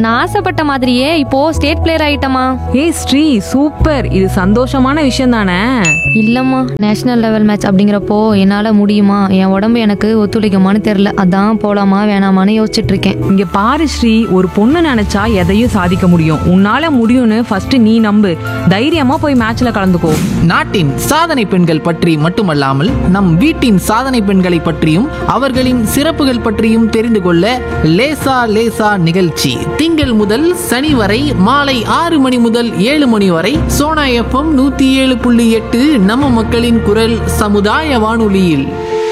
நான் ஆசைப்பட்ட மாதிரியே இப்போ ஸ்டேட் பிளேயர் ஆயிட்டமா ஏய் ஸ்ரீ சூப்பர் இது சந்தோஷமான விஷயம் தானே இல்லம்மா நேஷனல் லெவல் மேட்ச் அப்படிங்கிறப்போ என்னால முடியுமா என் உடம்பு எனக்கு ஒத்துழைக்குமான்னு தெரியல அதான் போலாமா வேணாமான்னு யோசிச்சுட்டு இருக்கேன் இங்க பாரு ஸ்ரீ ஒரு பொண்ணு நினைச்சா எதையும் சாதிக்க முடியும் உன்னால முடியும்னு ஃபர்ஸ்ட் நீ நம்பு தைரியமா போய் மேட்ச்ல கலந்துக்கோ நாட்டின் சாதனை பெண்கள் பற்றி மட்டுமல்லாமல் நம் வீட்டின் சாதனை பெண்களை பற்றியும் அவர்களின் சிறப்புகள் பற்றியும் தெரிந்து கொள்ள லேசா லேசா நிகழ்ச்சி திங்கள் முதல் சனி வரை மாலை ஆறு மணி முதல் ஏழு மணி வரை சோனா எஃப்எம் நூத்தி ஏழு புள்ளி எட்டு நம்ம மக்களின் குரல் சமுதாய வானொலியில்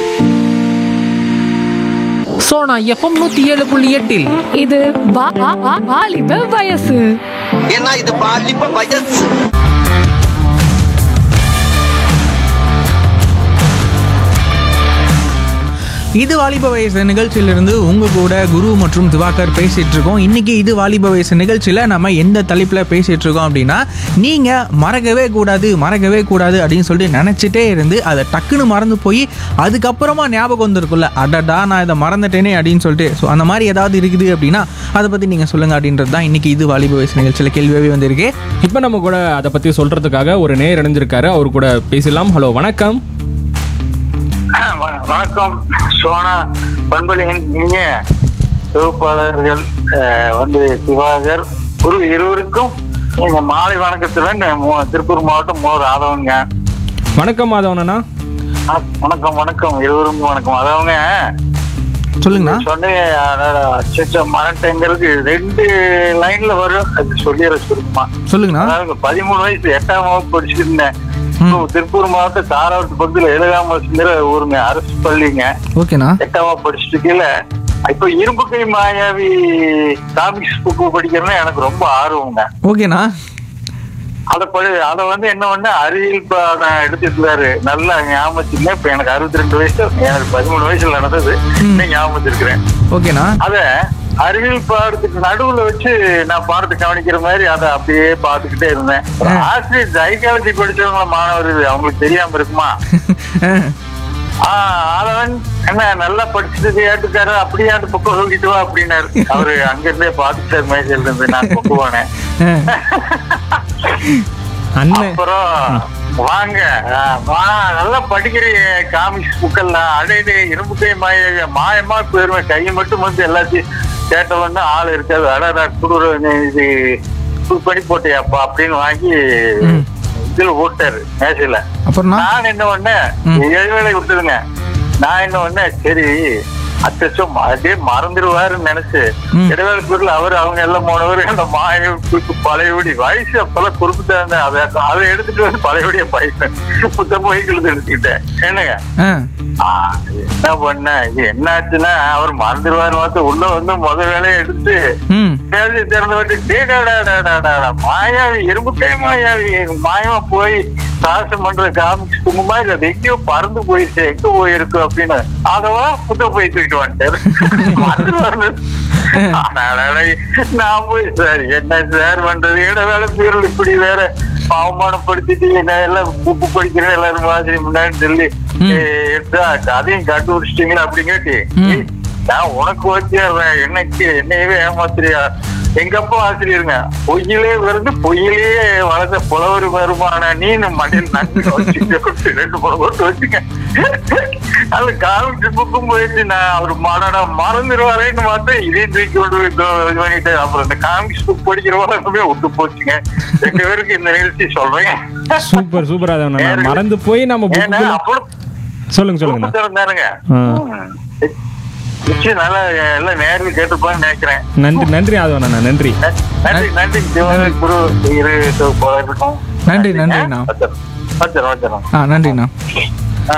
சோனா எஃப்எம் நூத்தி ஏழு புள்ளி எட்டில் இது வா- வா- வா- வாலிப வயசு ஏன்னா இது பாலிப்ப வயசு இது வாலிப வயசு நிகழ்ச்சியிலிருந்து உங்க கூட குரு மற்றும் திவாகர் பேசிட்டு இருக்கோம் இன்னைக்கு இது வாலிப வயசு நிகழ்ச்சியில நம்ம எந்த தலைப்புல பேசிட்டு இருக்கோம் அப்படின்னா நீங்க மறக்கவே கூடாது மறக்கவே கூடாது அப்படின்னு சொல்லிட்டு நினைச்சிட்டே இருந்து அதை டக்குன்னு மறந்து போய் அதுக்கப்புறமா ஞாபகம் வந்திருக்குல்ல அடடா நான் இதை மறந்துட்டேனே அப்படின்னு சொல்லிட்டு ஸோ அந்த மாதிரி ஏதாவது இருக்குது அப்படின்னா அதை பத்தி நீங்க சொல்லுங்க அப்படின்றது தான் இன்னைக்கு இது வாலிப வயசு நிகழ்ச்சியில கேள்வியாகவே வந்திருக்கு இப்போ நம்ம கூட அதை பற்றி சொல்கிறதுக்காக ஒரு நேர் இணைஞ்சிருக்காரு அவர் கூட பேசலாம் ஹலோ வணக்கம் வ- வணக்கம் சோனா பண்பலியின் இனிய தொகுப்பாளர்கள் அஹ், வந்து திவாகர் குரு இருவருக்கும் எங்க மாலை வணக்கத்துடன் மு- திருப்பூர் மாவட்டம் மோர் ஆதவங்க வணக்கம் மாதவனண்ணா அஹ், வணக்கம் வணக்கம் இருவருக்கும் வணக்கம் அதவங்க சொல்லுங்கண்ணா சொன்னீங்க அச்சோ மரட்டங்கிறது ரெண்டு லைன்ல வரும் அது சொல்லிடுற சுருக்கமா சொல்லுங்கண்ணா அதாவது பதிமூணு வயசு எட்டாம் வகுப்பு படிச்சிருந்தேன் ம். திருப்பூர் மாவட்டம் தாராவட்டு பக்கத்துல எழுதாம ஊருங்க அரசு பள்ளிங்க ஓகேண்ணா எட்டாவா படிச்சுட்டு கீழே இப்ப இரும்பு கை மாயாவி காமிக்ஸ் புக்கு படிக்கிறதுனா எனக்கு ரொம்ப ஆர்வங்க ஓகேண்ணா அத படி அத வந்து என்ன பண்ண அறிவியல் பாடம் எடுத்துட்டு நல்லா ஞாபகத்துங்க இப்ப எனக்கு அறுபத்தி ரெண்டு வயசு எனக்கு பதிமூணு வயசுல நடந்தது இன்னும் ஞாபகத்து இருக்கிறேன் ஓகேண்ணா அத அறிவியல் பாடத்துக்கு நடுவுல வச்சு நான் பாடத்தை கவனிக்கிற மாதிரி அதை அப்படியே பார்த்துக்கிட்டே இருந்தேன் ஆசிரியர் சைக்காலஜி படிச்சவங்கள மாணவர் அவங்களுக்கு தெரியாம இருக்குமா ஆஹ் அதவன் என்ன நல்லா படிச்சுட்டு ஏட்டுக்காரு அப்படியே அந்த புக்கம் சொல்லிட்டு வா அப்படின்னாரு அவரு அங்க இருந்தே பாத்துட்டாரு மேஜையில இருந்து நான் புக்கு போனேன் அண்ணன் அப்புறம் வாங்க ஆஹ் வா நல்லா படிக்கிற காமிக்ஸ் புக்கெல்லாம் அடையிலே இரும்பு கை மாய மாயமா போயிருவேன் கையை மட்டும் வந்து எல்லாத்தையும் கேட்டவொன்னு ஆள் இருக்காது அட நான் குடுற இது புக் பண்ணி போட்டியாப்பா அப்படின்னு வாங்கி இதுல போட்டாரு மேசையில அப்புறம்ண்ணா நான் என்ன பண்ணேன் இடைவேளை விட்டுருங்க நான் என்ன பண்ணேன் சரி அச்சோ அப்படியே மறந்துடுவாருன்னு நினைச்சு இடைவேளை பொருள் அவர் அவங்க எல்லாம் போனவர் அந்த மாய பழையபடி வயசு அப்பெல்லாம் குறிப்பிட்டாங்க அதை அதை எடுத்துட்டு வந்து பழையபடிய பைசன் புத்த போய்க்கிறது எடுத்துக்கிட்டேன் என்னங்க ஆ ஆ, என்ன பண்ண இது என்னாச்சுன்னா அவர் மறந்துடுவாரு பார்த்து உள்ள வந்து முத வேலையை எடுத்து ம் பேசி திறந்து விட்டு டேய் டா டா டா டா டா டா, மாயாவி எறும்பு கை மாயாவி மாயமா போய் சாசம் பண்ற காமிக்ஸ் குங்குமா இல்ல அது எங்கேயோ பறந்து போயிடுச்சு எங்க போயிருக்கு அப்படின்னு அதவா புத்த போய் தூக்கிட்டு வந்துட்டாரு மறந்துடுவாரு. அடடடடை, நான் போய் சார் என்ன சார் பண்றது இட வேலை பேரில் இப்படி வேற அவமானப்படுத்திட்டு என்ன எல்லாம் உப்பு படிக்கிறேன் எல்லாரும் மாதிரி முன்னாடி சொல்லி ஏய், எடுத்தா அதையும் கண்டுபிடிச்சிட்டீங்களா அப்படிங்காட்டி ஏய், நான் உனக்கு வச்சிடுறேன் என்னைக்கு என்னையவே ஏமாத்துறியா எங்க அப்பா ஆசிரியருங்க பொய்யிலே வருது பொய்யிலே வளர்ந்த புலவர் வருமான நீனு மண்ணில் நன்றி வச்சுக்க ரெண்டு மூணு போட்டு வச்சுக்க அது காமிச்சு புக்கும் போயிட்டு நான் அவர் மரண மறந்துடுவாரேன்னு பார்த்தா இதையும் தூக்கி கொண்டு போய் இதோ இது பண்ணிட்டு அப்புறம் இந்த காமிக்ஸ் புக் படிக்கிற வளர்க்குமே விட்டு போச்சுங்க ரெண்டு பேருக்கு இந்த நிகழ்ச்சி சொல்றேன் சூப்பர் சூப்பர் அதவண்ணா நேரு. மறந்து போய் நம்ம ஏன்னா புக்கு அப்புறம் சொல்லுங்க சொல்லுங்கண்ணா இருந்தாருங்க ஆ. நிச்சயம் நல்லா எல்லாம் நேரில் கேட்டுப்பான்னு நினைக்கிறேன் நன்றி நன்றி ஆதவண்ணா நன்றி நன்றி நன்றி சிவன் குரு இரு போல இருக்கும் நன்றி, நன்றிண்ணா. வச்சிடுறோம். வச்சிடுறோம் வச்சிடுறோம் ஆ நன்றிண்ணா ஆ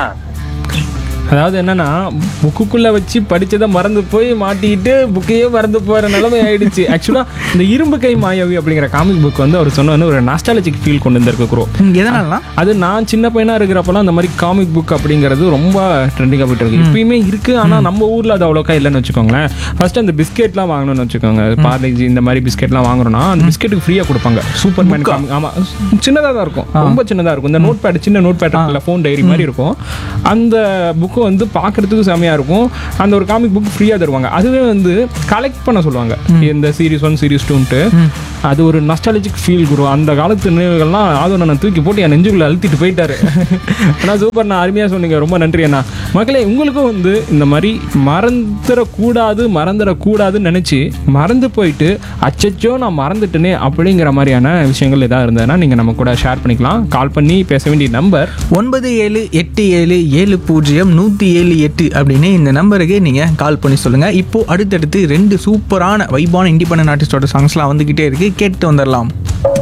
அதாவது என்னன்னா புக்குக்குள்ள வச்சு படிச்சதை மறந்து போய் மாட்டிக்கிட்டு புக்கையே மறந்து போற நிலைமை ஆயிடுச்சு ஆக்சுவலா இந்த இரும்பு கை மாயாவி அப்படிங்கிற காமிக் புக் வந்து அவர் சொன்ன வந்து ஒரு நாஸ்டாலஜிக் ஃபீல் கொண்டு வந்திருக்கு க்ரோ ம், எதனாலண்ணா அது நான் சின்ன பையனா இருக்கிறப்பலாம் அந்த மாதிரி காமிக் புக் அப்படிங்கிறது ரொம்ப ட்ரெண்டிங்காக போயிட்டு இருக்கு இப்பயுமே இருக்கு ஆனா நம்ம ஊர்ல அது அவ்வளோக்கா இல்லைன்னு வச்சுக்கோங்களேன் ஃபர்ஸ்ட் அந்த பிஸ்கெட்லாம் வாங்கணும்னு வச்சுக்கோங்க பார்லேஜி இந்த மாதிரி பிஸ்கெட்லாம் வாங்குறோம்னா அந்த பிஸ்கெட்டுக்கு ஃப்ரீயா கொடுப்பாங்க சூப்பர் மேன் காமிக் ஆமா சின்னதா தான் இருக்கும் ரொம்ப சின்னதா இருக்கும் இந்த நோட் பேட் சின்ன நோட் பேட் இருக்குல்ல ஃபோன் டைரி மாதிரி இருக்கும் அந்த புக் புக்கு வந்து பார்க்கறதுக்கு செமையாக இருக்கும் அந்த ஒரு காமிக் புக் ஃப்ரீயாக தருவாங்க அதுவே வந்து கலெக்ட் பண்ண சொல்லுவாங்க இந்த சீரிஸ் ஒன் சீரிஸ் டூன்ட்டு அது ஒரு நஸ்டாலஜிக் ஃபீல் குரு அந்த காலத்து நினைவுகள்லாம் ஆதவனை தூக்கி போட்டு என் நெஞ்சுக்குள்ள அழுத்திட்டு போயிட்டாரு ஆனால் சூப்பர் நான் அருமையாக சொன்னீங்க ரொம்ப நன்றி அண்ணா மக்களே உங்களுக்கும் வந்து இந்த மாதிரி மறந்துடக்கூடாது மறந்துடக்கூடாதுன்னு நினச்சி மறந்து போயிட்டு அச்சச்சோ நான் மறந்துட்டேனே அப்படிங்கிற மாதிரியான விஷயங்கள் ஏதாவது இருந்ததுன்னா நீங்கள் நம்ம கூட ஷேர் பண்ணிக்கலாம் கால் பண்ணி பேச வேண்டிய நம்பர் ஒன்பது ஏழு எட்டு ஏழு ஏழு பூஜ்ஜியம் நூற்றி ஏழு எட்டு அப்படின்னு இந்த நம்பருக்கு நீங்கள் கால் பண்ணி சொல்லுங்கள் இப்போ அடுத்தடுத்து ரெண்டு சூப்பரான வைபான இண்டிபெண்டன்ட் ஆர்டிஸ்டோட சாங்ஸ்லாம் வந்துக்கிட்டே இருக்கு கேட்டு வந்துடலாம்